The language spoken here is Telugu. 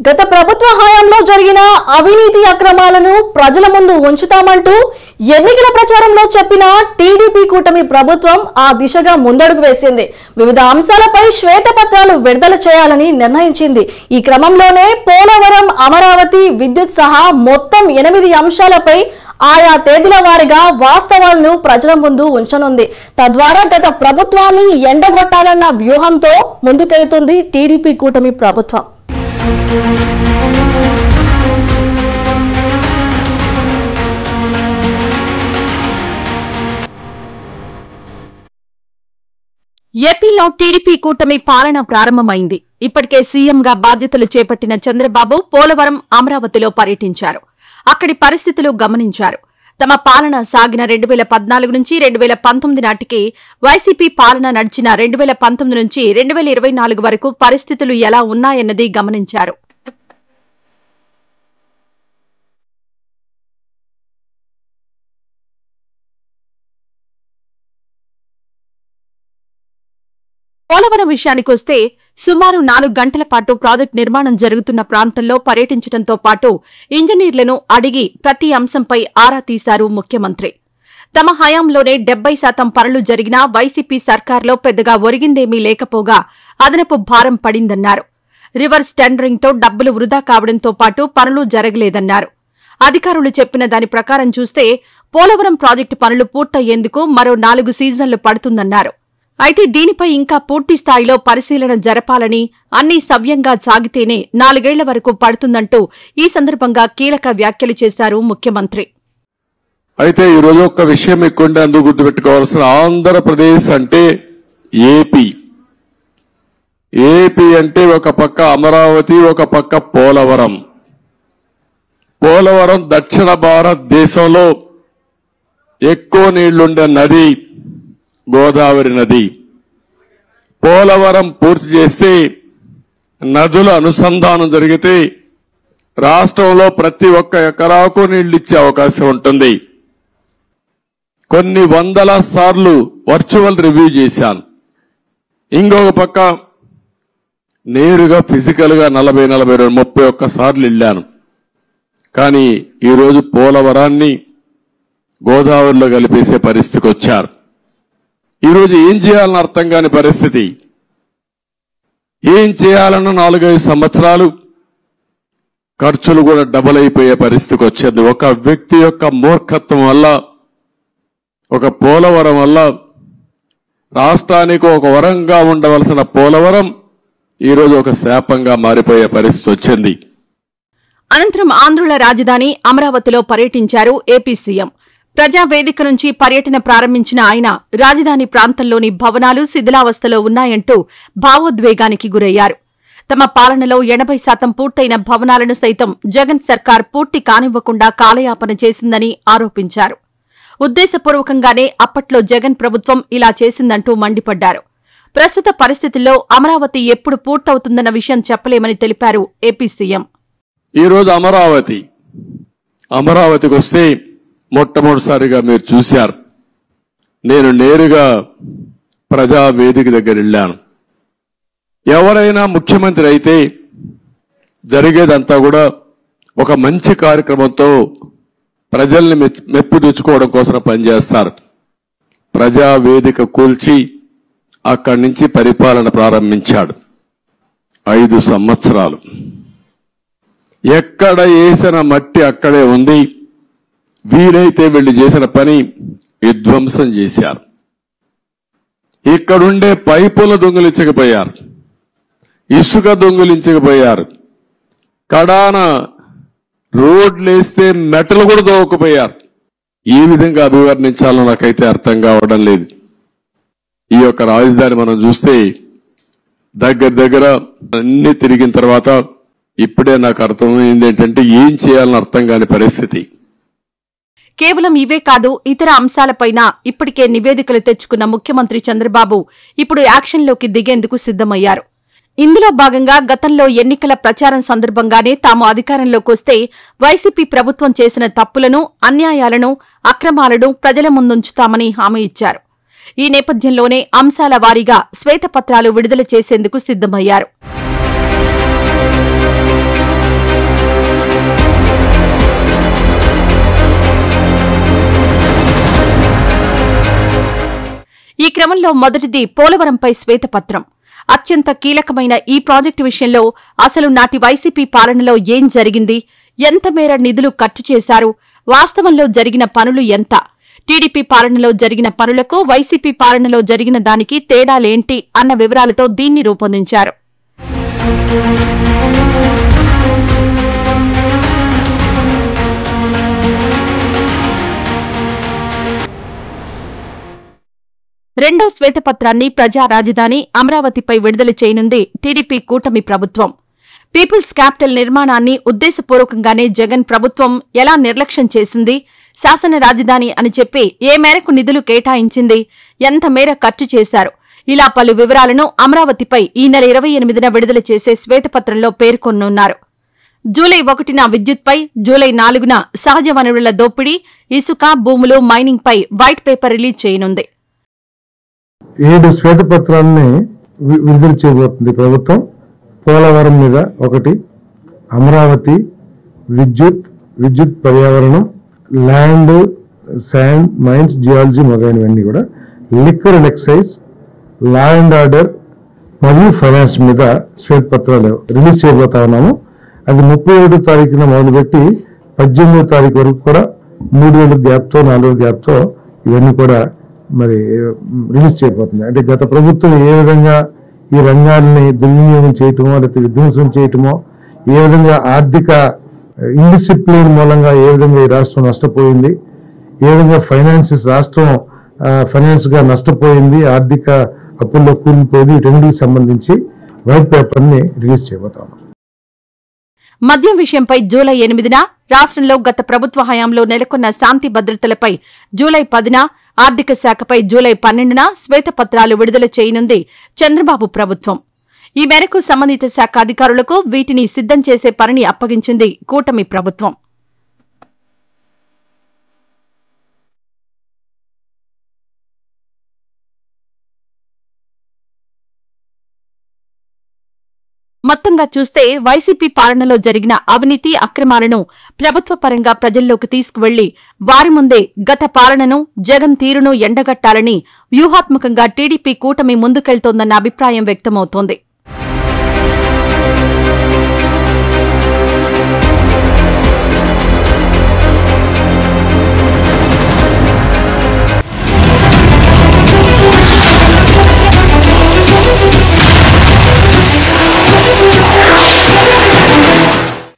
గత ప్రభుత్వ హయాంలో జరిగిన అవినీతి అక్రమాలను ప్రజల ముందు ఉంచుతామంటూ ఎన్నికల ప్రచారంలో చెప్పిన టీడీపీ కూటమి ప్రభుత్వం ఆ దిశగా ముందడుగు వేసింది వివిధ అంశాలపై శ్వేతపత్రాలు విడుదల చేయాలని నిర్ణయించింది ఈ క్రమంలోనే పోలవరం అమరావతి విద్యుత్ సహా మొత్తం ఎనిమిది అంశాలపై ఆయా తేదీల వారీగా వాస్తవాలను ప్రజల ముందు ఉంచనుంది తద్వారా గత ప్రభుత్వాన్ని ఎండగొట్టాలన్న వ్యూహంతో ముందుకెళ్తుంది టీడీపీ కూటమి ప్రభుత్వం ఏపీలో టీడీపీ కూటమి పాలన ప్రారంభమైంది ఇప్పటికే సీఎంగా బాధ్యతలు చేపట్టిన చంద్రబాబు పోలవరం అమరావతిలో పర్యటించారు అక్కడి పరిస్థితులు గమనించారు తమ పాలన సాగిన రెండు వేల పద్నాలుగు నుంచి రెండు వేల పంతొమ్మిది నాటికి వైసీపీ పాలన నడిచిన రెండు వేల పంతొమ్మిది నుంచి రెండు వేల ఇరవై నాలుగు వరకు పరిస్థితులు ఎలా ఉన్నాయన్నది గమనించారు పోలవరం విషయానికొస్తే సుమారు నాలుగు గంటల పాటు ప్రాజెక్టు నిర్మాణం జరుగుతున్న ప్రాంతంలో పర్యటించడంతో పాటు ఇంజనీర్లను అడిగి ప్రతి అంశంపై ఆరా తీశారు ముఖ్యమంత్రి తమ హయాంలోనే డెబ్బై శాతం పనులు జరిగినా వైసీపీ సర్కార్లో పెద్దగా ఒరిగిందేమీ లేకపోగా అదనపు భారం పడిందన్నారు రివర్స్ టెండరింగ్తో డబ్బులు వృధా కావడంతో పాటు పనులు జరగలేదన్నారు అధికారులు చెప్పిన దాని ప్రకారం చూస్తే పోలవరం ప్రాజెక్టు పనులు పూర్తయ్యేందుకు మరో నాలుగు సీజన్లు పడుతుందన్నారు అయితే దీనిపై ఇంకా పూర్తి స్థాయిలో పరిశీలన జరపాలని అన్నీ సవ్యంగా సాగితేనే నాలుగేళ్ల వరకు పడుతుందంటూ ఈ సందర్భంగా కీలక వ్యాఖ్యలు చేశారు ముఖ్యమంత్రి అయితే ఈరోజు ఒక్క విషయం ఎక్కువంటే అందుకు గుర్తుపెట్టుకోవాల్సిన ఆంధ్రప్రదేశ్ అంటే ఏపీ ఏపీ అంటే ఒక పక్క అమరావతి ఒక పక్క పోలవరం పోలవరం దక్షిణ భారతదేశంలో ఎక్కువ నీళ్లుండే నది గోదావరి నది పోలవరం పూర్తి చేస్తే నదుల అనుసంధానం జరిగితే రాష్ట్రంలో ప్రతి ఒక్క ఎకరాకు నీళ్లు ఇచ్చే అవకాశం ఉంటుంది కొన్ని వందల సార్లు వర్చువల్ రివ్యూ చేశాను ఇంకొక పక్క నేరుగా ఫిజికల్ గా నలభై నలభై రెండు ముప్పై ఒక్క సార్లు వెళ్ళాను కానీ ఈరోజు పోలవరాన్ని గోదావరిలో కలిపేసే పరిస్థితికి వచ్చారు ఈరోజు ఏం చేయాలని అర్థం కాని పరిస్థితి ఏం చేయాలన్న నాలుగైదు సంవత్సరాలు ఖర్చులు కూడా డబుల్ అయిపోయే పరిస్థితికి వచ్చింది ఒక వ్యక్తి యొక్క మూర్ఖత్వం వల్ల ఒక పోలవరం వల్ల రాష్ట్రానికి ఒక వరంగా ఉండవలసిన పోలవరం ఈరోజు ఒక శాపంగా మారిపోయే పరిస్థితి వచ్చింది అనంతరం ఆంధ్రుల రాజధాని అమరావతిలో పర్యటించారు ఏపీ సీఎం ప్రజావేదిక నుంచి పర్యటన ప్రారంభించిన ఆయన రాజధాని ప్రాంతంలోని భవనాలు శిథిలావస్థలో ఉన్నాయంటూ భావోద్వేగానికి గురయ్యారు తమ పాలనలో ఎనభై శాతం పూర్తయిన భవనాలను సైతం జగన్ సర్కార్ పూర్తి కానివ్వకుండా కాలయాపన చేసిందని ఆరోపించారు ఉద్దేశపూర్వకంగానే అప్పట్లో జగన్ ప్రభుత్వం ఇలా చేసిందంటూ మండిపడ్డారు ప్రస్తుత పరిస్థితుల్లో అమరావతి ఎప్పుడు పూర్తవుతుందన్న విషయం చెప్పలేమని తెలిపారు ఏపీ సీఎం ఈరోజు అమరావతి అమరావతికి వస్తే మొట్టమొదటిసారిగా మీరు చూశారు నేను నేరుగా ప్రజా వేదిక దగ్గర వెళ్ళాను ఎవరైనా ముఖ్యమంత్రి అయితే జరిగేదంతా కూడా ఒక మంచి కార్యక్రమంతో ప్రజల్ని మెచ్- మెప్పు తెచ్చుకోవడం కోసం పనిచేస్తారు ప్రజా వేదిక కూల్చి అక్కడి నుంచి పరిపాలన ప్రారంభించాడు ఐదు సంవత్సరాలు ఎక్కడ వేసిన మట్టి అక్కడే ఉంది వీలైతే వీళ్ళు చేసిన పని విధ్వంసం చేశారు ఇక్కడుండే పైపులు దొంగిలించకపోయారు ఇసుక దొంగిలించకపోయారు కడాన రోడ్లేస్తే మెటలు కూడా దోవకపోయారు ఈ విధంగా అభివర్ణించాలో నాకైతే అర్థం కావడం లేదు ఈ యొక్క రాజధాని మనం చూస్తే దగ్గర దగ్గర అన్ని తిరిగిన తర్వాత ఇప్పుడే నాకు అర్థమైంది ఏంటంటే ఏం చేయాలని అర్థం కాని పరిస్థితి కేవలం ఇవే కాదు ఇతర అంశాలపైన ఇప్పటికే నివేదికలు తెచ్చుకున్న ముఖ్యమంత్రి చంద్రబాబు ఇప్పుడు యాక్షన్లోకి దిగేందుకు సిద్ధమయ్యారు ఇందులో భాగంగా గతంలో ఎన్నికల ప్రచారం సందర్భంగానే తాము అధికారంలోకి వస్తే వైసీపీ ప్రభుత్వం చేసిన తప్పులను అన్యాయాలను అక్రమాలను ప్రజల ముందుంచుతామని హామీ ఇచ్చారు ఈ నేపథ్యంలోనే అంశాల వారీగా శ్వేతపత్రాలు విడుదల చేసేందుకు సిద్ధమయ్యారు ఈ క్రమంలో మొదటిది పోలవరంపై శ్వేతపత్రం అత్యంత కీలకమైన ఈ ప్రాజెక్టు విషయంలో అసలు నాటి వైసీపీ పాలనలో ఏం జరిగింది ఎంత మేర నిధులు ఖర్చు చేశారు వాస్తవంలో జరిగిన పనులు ఎంత టీడీపీ పాలనలో జరిగిన పనులకు వైసీపీ పాలనలో జరిగిన దానికి తేడాలేంటి అన్న వివరాలతో దీన్ని రూపొందించారు రెండో శ్వేతపత్రాన్ని ప్రజా రాజధాని అమరావతిపై విడుదల చేయనుంది టీడీపీ కూటమి ప్రభుత్వం పీపుల్స్ క్యాపిటల్ నిర్మాణాన్ని ఉద్దేశపూర్వకంగానే జగన్ ప్రభుత్వం ఎలా నిర్లక్ష్యం చేసింది శాసన రాజధాని అని చెప్పి ఏ మేరకు నిధులు కేటాయించింది ఎంత మేర ఖర్చు చేశారు ఇలా పలు వివరాలను అమరావతిపై ఈ నెల ఇరవై ఎనిమిదిన విడుదల చేసే శ్వేతపత్రంలో పేర్కొనున్నారు జూలై ఒకటిన విద్యుత్పై జూలై నాలుగున సహజ వనరుల దోపిడీ ఇసుక భూములు మైనింగ్పై వైట్ పేపర్ రిలీజ్ చేయనుంది ఏడు శ్వేతపత్రాలని వి- విడుదల చేయబోతుంది ప్రభుత్వం పోలవరం మీద ఒకటి అమరావతి విద్యుత్ విద్యుత్ పర్యావరణం ల్యాండ్ శాండ్ మైన్స్ జియాలజీ మొదలైనవన్నీ కూడా liquor and excise law and order మరియు ఫైనాన్స్ మీద శ్వేతపత్రాలు రిలీజ్ చేయబోతా ఉన్నాము అది ముప్పై ఏడో తారీఖున మొదలుపెట్టి పద్దెనిమిదో తారీఖు వరకు కూడా మూడు వేల గ్యాప్తో నాలుగు వేల గ్యాప్తో ఇవన్నీ కూడా మరి రిలీజ్ చేయబోతుంది అంటే గత ప్రభుత్వం ఏ విధంగా ఈ రంగాల్ని దుర్వినియోగం చేయటమో లేకపోతే విధ్వంసం చేయటమో ఏ విధంగా ఆర్థిక ఇండిసిప్లిన్ మూలంగా ఏ విధంగా ఈ రాష్ట్రం నష్టపోయింది ఏ విధంగా ఫైనాన్సెస్ రాష్ట్రం ఫైనాన్స్ గా నష్టపోయింది ఆర్థిక అప్పుల్లో కూలిపోయింది వీటన్నిటికి సంబంధించి వైట్ పేపర్ ని రిలీజ్ చేయబోతాం మద్యం విషయంపై జూలై ఎనిమిదిన రాష్ట్రంలో గత ప్రభుత్వ హయాంలో నెలకొన్న శాంతి భద్రతలపై జూలై పదిన ఆర్థిక శాఖపై జూలై పన్నెండున శ్వేతపత్రాలు విడుదల చేయనుంది చంద్రబాబు ప్రభుత్వం ఈ మేరకు సంబంధిత శాఖ అధికారులకు వీటిని సిద్ధం చేసే పనిని అప్పగించింది కూటమి ప్రభుత్వం మొత్తంగా చూస్తే వైసీపీ పాలనలో జరిగిన అవినీతి అక్రమాలను ప్రభుత్వ పరంగా ప్రజల్లోకి తీసుకువెళ్లి వారి ముందే గత పాలనను జగన్ తీరును ఎండగట్టాలని వ్యూహాత్మకంగా టీడీపీ కూటమి ముందుకెళ్తోందన్న అభిప్రాయం వ్యక్తమవుతోంది